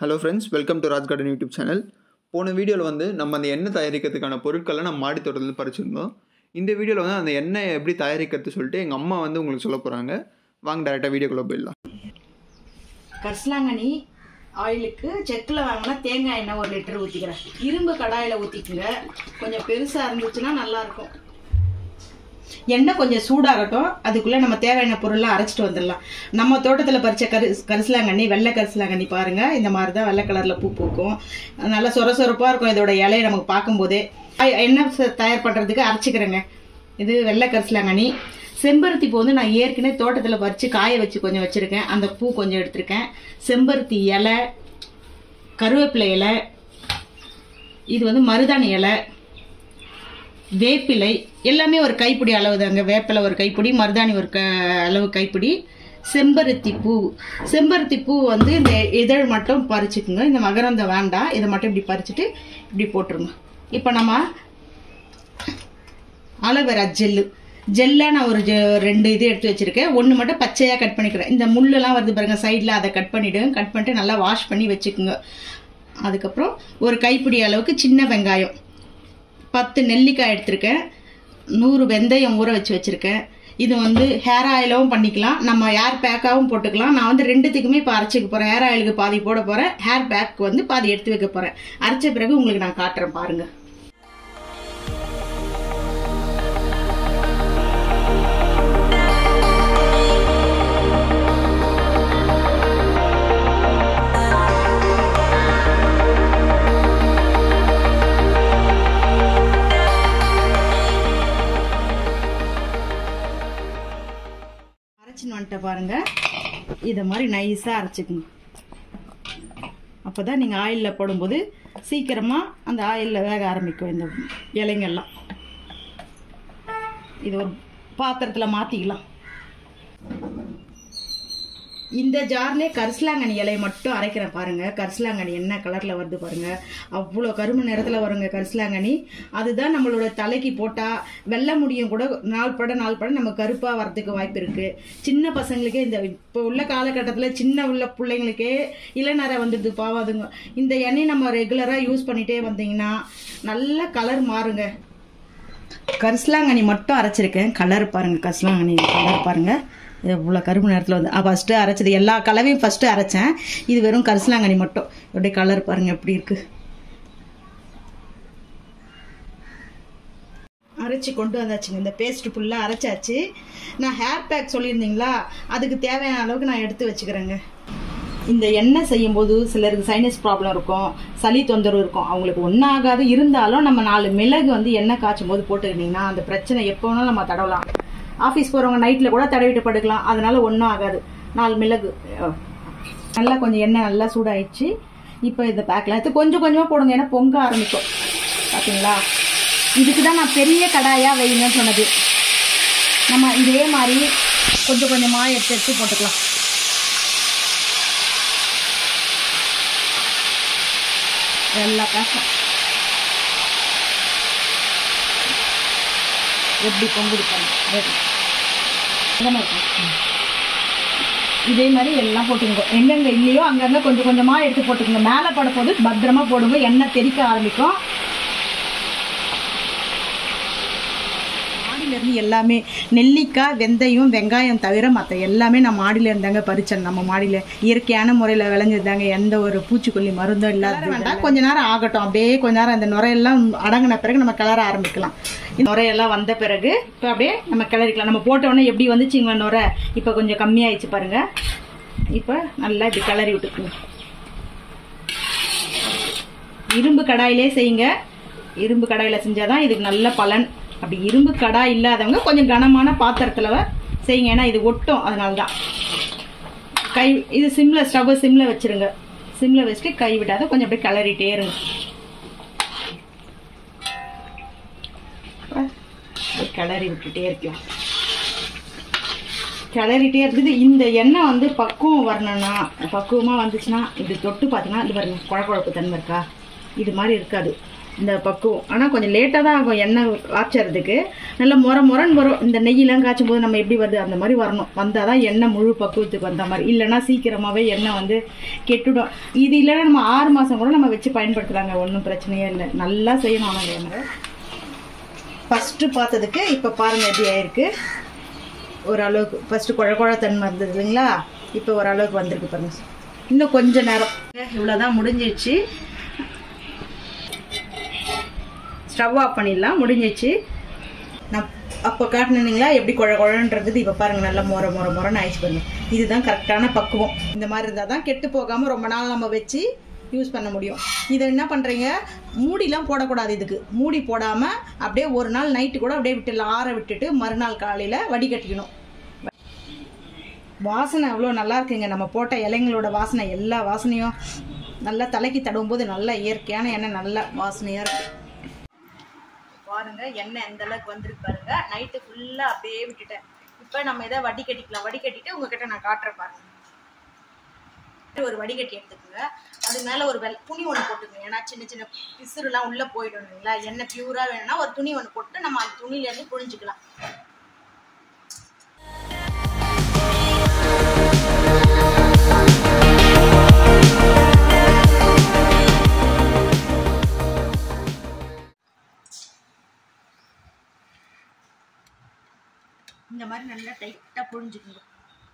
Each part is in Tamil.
hello friends welcome to Raj Garden YouTube channel போன வீடியோவில் வந்து நம்ம அந்த எண்ணெய் தயாரிக்கிறதுக்கான பொருட்களை நம்ம மாடி தோட்டத்தில் பறிச்சிருந்தோம் இந்த வீடியோவில் வந்து அந்த எண்ணெய் எப்படி தயாரிக்கிறது சொல்லிட்டு எங்கள் அம்மா வந்து உங்களுக்கு சொல்ல போகிறாங்க வாங்க டேரெக்டாக வீடியோக்குள்ளே போயிடலாம் கரிசலாங்கண்ணி ஆயிலுக்கு செக்கில் வாங்கினா தேங்காய் எண்ணெய் ஒரு லிட்டர் ஊற்றிக்கிறேன் இரும்பு கடாயில் ஊற்றிக்குங்க கொஞ்சம் பெருசாக இருந்துச்சுன்னா நல்லாயிருக்கும் எண்ணெய் கொஞ்சம் சூடாகட்டும் அதுக்குள்ளே நம்ம தேவையான பொருள்லாம் அரைச்சிட்டு வந்துடலாம் நம்ம தோட்டத்தில் பறித்த கரி கரிசலாங்கண்ணி வெள்ளை கரிசலாங்கண்ணி பாருங்கள் இந்த மாதிரி தான் வெள்ளை கலரில் பூ பூக்கும் நல்லா சொர சொரப்பாக இருக்கும் இதோட இலையை நமக்கு பார்க்கும்போதே ஆ- எண்ணெய் ச- தயார் பண்ணுறதுக்கு அரைச்சிக்கிறேங்க இது வெள்ளை கரிசலாங்கண்ணி செம்பருத்தி பூ வந்து நான் ஏற்கனவே தோட்டத்தில் பறித்து காய வச்சு கொஞ்சம் வச்சுருக்கேன் அந்த பூ கொஞ்சம் எடுத்திருக்கேன் செம்பருத்தி இலை கருவேப்பிலை இலை இது வந்து மருதாணி இலை வேப்பிலை எல்லாமே ஒரு கைப்பிடி அளவு தாங்க வேப்பிலை ஒரு கைப்பிடி மருதாணி ஒரு க அளவு கைப்பிடி செம்பருத்தி பூ செம்பருத்தி பூ வந்து இந்த இதழ் மட்டும் பறிச்சுக்குங்க இந்த மகரந்தம் வேண்டாம் இதை மட்டும் இப்படி பறிச்சுட்டு இப்படி போட்டுருங்க இப்போ நம்ம அலோவேரா ஜெல்லு ஜெல்லாக நான் ஒரு ஜெ- ரெண்டு இது எடுத்து வச்சிருக்கேன் ஒன்று மட்டும் பச்சையாக கட் பண்ணிக்கிறேன் இந்த முள்ளெல்லாம் வருது பாருங்க சைடில் அதை கட் பண்ணிவிடுங்க கட் பண்ணிட்டு நல்லா வாஷ் பண்ணி வச்சுக்கோங்க அதுக்கப்புறம் ஒரு கைப்பிடி அளவுக்கு சின்ன வெங்காயம் பத்து நெல்லிக்காய் எடுத்திருக்கேன் நூறு வெந்தயம் ஊற வச்சு வச்சுருக்கேன் இது வந்து ஹேர் ஆயிலும் பண்ணிக்கலாம் நம்ம ஹேர் பேக்காகவும் போட்டுக்கலாம் நான் வந்து ரெண்டுத்துக்குமே இப்போ அரைச்சிக்க போகிறேன் ஹேர் ஆயிலுக்கு பாதி போட போகிறேன் ஹேர் பேக் வந்து பாதி எடுத்து வைக்க போகிறேன் அரைச்ச பிறகு உங்களுக்கு நான் காட்டுறேன் பாருங்கள் அரைச்சின்னு வந்துட்ட பாருங்க இதை மாதிரி நைஸாக அரைச்சிக்கணும் அப்போ தான் நீங்கள் ஆயிலில் போடும்போது சீக்கிரமாக அந்த ஆயிலில் வேக ஆரம்பிக்கும் இந்த இலைங்கெல்லாம் இது ஒரு பாத்திரத்தில் மாற்றிக்கலாம் இந்த ஜார்லேயே கரிசலாங்கண்ணி இலையை மட்டும் அரைக்கிறேன் பாருங்க கரிசலாங்கண்ணி என்ன கலரில் வருது பாருங்க அவ்வளோ கரும்பு நிறத்தில் வருங்க கரிசலாங்கண்ணி அதுதான் நம்மளோட தலைக்கு போட்டால் வெள்ளை முடியும் கூட நாள் பட நாள் பட நம்ம கருப்பாக வரதுக்கு வாய்ப்பு இருக்கு சின்ன பசங்களுக்கே இந்த இப்போ உள்ள காலகட்டத்தில் சின்ன உள்ள பிள்ளைங்களுக்கே இளநரை வந்துடுது பாவாதுங்க இந்த எண்ணெய் நம்ம ரெகுலராக யூஸ் பண்ணிட்டே வந்தீங்கன்னா நல்ல கலர் மாறுங்க கரிசலாங்கண்ணி மட்டும் அரைச்சிருக்கேன் கலர் பாருங்க கரிசலாங்கண்ணி கலர் பாருங்க எவ்வளோ கருப்பு நேரத்தில் வந்து ஃபஸ்ட்டு அரைச்சது எல்லா கலவையும் ஃபஸ்ட்டு அரைச்சேன் இது வெறும் கரிசலாங்கண்ணி மட்டும் அப்படியே கலர் பாருங்க எப்படி இருக்கு அரைச்சி கொண்டு வந்தாச்சுங்க இந்த பேஸ்ட் ஃபுல்லாக அரைச்சாச்சு நான் ஹேர் பேக் சொல்லியிருந்தீங்களா அதுக்கு தேவையான அளவுக்கு நான் எடுத்து வச்சுக்கிறேங்க இந்த எண்ணெய் செய்யும்போது சிலருக்கு சைனஸ் ப்ராப்ளம் இருக்கும் சளி தொந்தரவு இருக்கும் அவங்களுக்கு ஒன்றும் ஆகாது இருந்தாலும் நம்ம நாலு மிளகு வந்து எண்ணெய் காய்ச்சும் போது போட்டுக்கிட்டிங்கன்னா அந்த பிரச்சனை எப்போ வேணாலும் நம்ம தடவலாம் ஆஃபீஸ் போகிறவங்க நைட்டில் கூட தடவிட்டு படுக்கலாம் அதனால ஒன்றும் ஆகாது நாலு மிளகு அஹ், நல்லா கொஞ்சம் எண்ணெய் நல்லா சூடாயிடுச்சு இப்போ இந்த பேக்கில் எடுத்து கொஞ்சம் கொஞ்சமாக போடுங்க ஏன்னா பொங்க ஆரம்பிக்கும் பார்த்தீங்களா இதுக்கு தான் நான் பெரிய கடாயாக வைங்கன்னு சொன்னது நம்ம இதே மாதிரி கொஞ்சம் கொஞ்சமாக எடுத்து எடுத்து போட்டுக்கலாம் எல்லா பேசும் எப்படி பொங்குது பாருங்க ரெடி இதமா இருக்கும் இதே மாதிரி எல்லாம் போட்டுக்கோங்க எங்கெங்க இல்லையோ அங்கங்க கொஞ்சம் கொஞ்சமா எடுத்து போட்டுக்கோங்க மேலே பட போது பத்திரமா போடுங்க எண்ணெய் தெறிக்க ஆரம்பிக்கும் மாடியில இருந்து எல்லாமே நெல்லிக்காய் வெந்தயம் வெங்காயம் தவிர மற்ற எல்லாமே நான் மாடியில இருந்தாங்க பறிச்சேன் நம்ம மாடியில இயற்கையான முறையில் விளைஞ்சதுதாங்க எந்த ஒரு பூச்சிக்கொல்லி மருந்தும் இல்லாத வேண்டாம் கொஞ்ச நேரம் ஆகட்டும் அப்படியே கொஞ்ச நேரம் அந்த நுரையெல்லாம் அடங்கின பிறகு நம்ம கிளற ஆரம்பிக்கலாம் இந்த நுரையெல்லாம் வந்த பிறகு இப்போ அப்படியே நம்ம கிளறிக்கலாம் நம்ம போட்ட உடனே எப்படி வந்துச்சுங்க நுரை இப்போ கொஞ்சம் கம்மியாயிடுச்சு பாருங்க இப்போ நல்லா இப்படி கிளறி விட்டுக்குங்க இரும்பு கடாயிலே செய்யுங்க இரும்பு கடாயில் செஞ்சாதான் இதுக்கு நல்ல பலன் அப்படி இரும்பு கடாய் இல்லாதவங்க கொஞ்சம் கனமான பாத்திரத்தில் செய்யுங்க ஏன்னா இது ஒட்டும் அதனால தான் கை இது சிம்ல ஸ்டவ் சிம்ல வச்சிருங்க சிம்ல வச்சுட்டு கை விடாத கொஞ்சம் அப்படியே கிளறிட்டே இருங்க அப்ப அப்படியே கிளறி விட்டுட்டே இருக்கலாம் கிளறிட்டே இருக்குது இந்த எண்ணெய் வந்து பக்குவம் வரணும்னா பக்குவமாக வந்துச்சுன்னா இப்படி தொட்டு பார்த்தீங்கன்னா இது பாருங்க குழ குழப்பு தன்மை இருக்கா இது மாதிரி இருக்காது இந்த பக்குவம் ஆனால் கொஞ்சம் லேட்டாக தான் ஆகும் எண்ணெய் காய்ச்சறதுக்கு நல்லா முற முரன்னு வரும் இந்த நெய்யெல்லாம் காய்ச்சும் போது நம்ம எப்படி வருது அந்த மாதிரி வரணும் வந்தால் தான் எண்ணெய் முழு பக்குவத்துக்கு வந்த மாதிரி இல்லைன்னா சீக்கிரமாகவே எண்ணெய் வந்து கெட்டுடும் இது இல்லைன்னா நம்ம ஆறு மாதம் கூட நம்ம வச்சு பயன்படுத்தலாங்க ஒன்றும் பிரச்சனையே இல்லை நல்லா செய்யணும் ஆனால் எண்ணெய் ஃபஸ்ட்டு பார்த்ததுக்கு இப்போ பாருங்கள் எப்படி ஆயிருக்கு ஓரளவுக்கு ஃபஸ்ட்டு குழ குழ தன்மை இருந்தது இல்லைங்களா இப்போ ஓரளவுக்கு வந்திருக்கு பாருங்க இன்னும் கொஞ்ச நேரம் இவ்வளோதான் முடிஞ்சிச்சு ஸ்டவ் ஆஃப் பண்ணிடலாம் முடிஞ்சிச்சு நான் அப்போ காட்டினீங்களா எப்படி குழ குழன்றது இப்போ பாருங்க நல்லா முறை முறை முறைன்னு ஆயிடுச்சு பாருங்க இதுதான் கரெக்டான பக்குவம் இந்த மாதிரி இருந்தால் தான் கெட்டு போகாமல் ரொம்ப நாள் நம்ம வச்சு யூஸ் பண்ண முடியும் இதை என்ன பண்ணுறீங்க மூடிலாம் போடக்கூடாது இதுக்கு மூடி போடாமல் அப்படியே ஒரு நாள் நைட்டு கூட அப்படியே விட்டு ஆற விட்டுட்டு மறுநாள் காலையில் வடிகட்டிக்கணும் வாசனை அவ்வளோ நல்லா இருக்குங்க நம்ம போட்ட இலைங்களோட வாசனை எல்லா வாசனையும் நல்லா தலைக்கு தடவும் போது நல்ல இயற்கையான எண்ணெய் நல்ல வாசனையாக இருக்கு பாருங்க எண்ணெய் எந்த அளவுக்கு வந்திருக்கு பாருங்க நைட்டு ஃபுல்லாக அப்படியே விட்டுட்டேன் இப்போ நம்ம இதை வடிகட்டிக்கலாம் வடிகட்டிட்டு உங்ககிட்ட நான் காட்டுறேன் பாருங்க ஒரு வடிகட்டி எடுத்துக்கோங்க அது மேலே ஒரு வெள் துணி ஒன்று போட்டுக்கோங்க ஏன்னா சின்ன சின்ன பிசுறுலாம் உள்ளே போயிடும் இல்லைங்களா எண்ணெய் பியூராக வேணும்னா ஒரு துணி ஒன்று போட்டு நம்ம அந்த துணியிலேருந்து புழிஞ்சிக்கலாம் இந்த மாதிரி நல்லா டைட்டாக புழிஞ்சுக்கணும்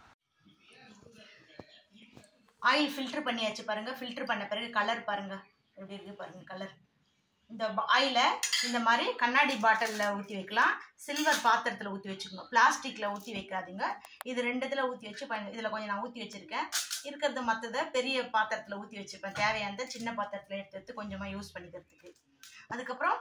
ஆயில் ஃபில்டர் பண்ணியாச்சு பாருங்க ஃபில்டர் பண்ண பிறகு கலர் பாருங்க எப்படி இருக்கு பாருங்க கலர் இந்த ஆயிலை இந்த மாதிரி கண்ணாடி பாட்டிலில் ஊற்றி வைக்கலாம் சில்வர் பாத்திரத்தில் ஊற்றி வச்சுக்கணும் பிளாஸ்டிக்கில் ஊற்றி வைக்காதீங்க இது ரெண்டுத்தில் ஊற்றி வச்சு பயன் இதில் கொஞ்சம் நான் ஊற்றி வச்சுருக்கேன் இருக்கிறது மற்றதை பெரிய பாத்திரத்தில் ஊற்றி வச்சுப்பேன் தேவையானதை சின்ன பாத்திரத்தில் எடுத்து எடுத்து கொஞ்சமாக யூஸ் பண்ணிக்கிறதுக்கு அதுக்கப்புறம்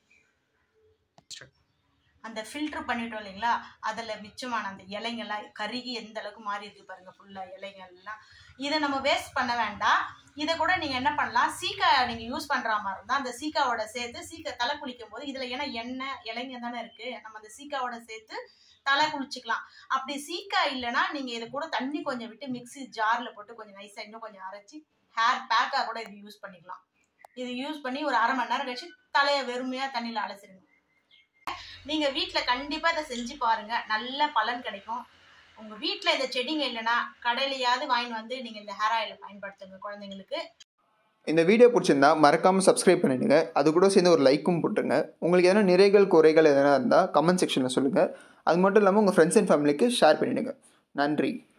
அந்த ஃபில்டர் பண்ணிட்டோம் இல்லைங்களா அதில் மிச்சமான அந்த இலைங்கெல்லாம் கருகி எந்த அளவுக்கு மாறி இருக்கு பாருங்க ஃபுல்லாக இலைங்கள்லாம் இதை நம்ம வேஸ்ட் பண்ண வேண்டாம் இதை கூட நீங்கள் என்ன பண்ணலாம் சீக்கா நீங்கள் யூஸ் பண்ணுற மாதிரி இருந்தால் அந்த சீக்காவோட சேர்த்து சீக்கா தலை குளிக்கும் போது இதில் ஏன்னா எண்ணெய் இலைங்க தானே இருக்குது நம்ம அந்த சீக்காவோட சேர்த்து தலை குளிச்சுக்கலாம் அப்படி சீக்கா இல்லைன்னா நீங்கள் இதை கூட தண்ணி கொஞ்சம் விட்டு மிக்ஸி ஜாரில் போட்டு கொஞ்சம் நைஸாக இன்னும் கொஞ்சம் அரைச்சி ஹேர் பேக்காக கூட இது யூஸ் பண்ணிக்கலாம் இது யூஸ் பண்ணி ஒரு அரை மணி நேரம் கழிச்சு தலையை வெறுமையாக தண்ணியில் அலசிடுங்க நீங்க வீட்ல கண்டிப்பா இதை செஞ்சு பாருங்க நல்ல பலன் கிடைக்கும் உங்க வீட்ல இந்த செடிங்க இல்லைன்னா கடையிலயாவது வாங்கிட்டு வந்து நீங்க இந்த ஹேர் ஆயில பயன்படுத்துங்க குழந்தைங்களுக்கு இந்த வீடியோ பிடிச்சிருந்தா மறக்காமல் சப்ஸ்கிரைப் பண்ணிடுங்க அது கூட சேர்ந்து ஒரு லைக்கும் போட்டுருங்க உங்களுக்கு எதனா நிறைகள் குறைகள் எதனா இருந்தால் கமெண்ட் செக்ஷனில் சொல்லுங்கள் அது மட்டும் இல்லாமல் உங்கள் ஃப்ரெண்ட்ஸ் அண்ட் ஃபேமிலிக்கு ஷேர் பண்ணிவிடுங்க நன்றி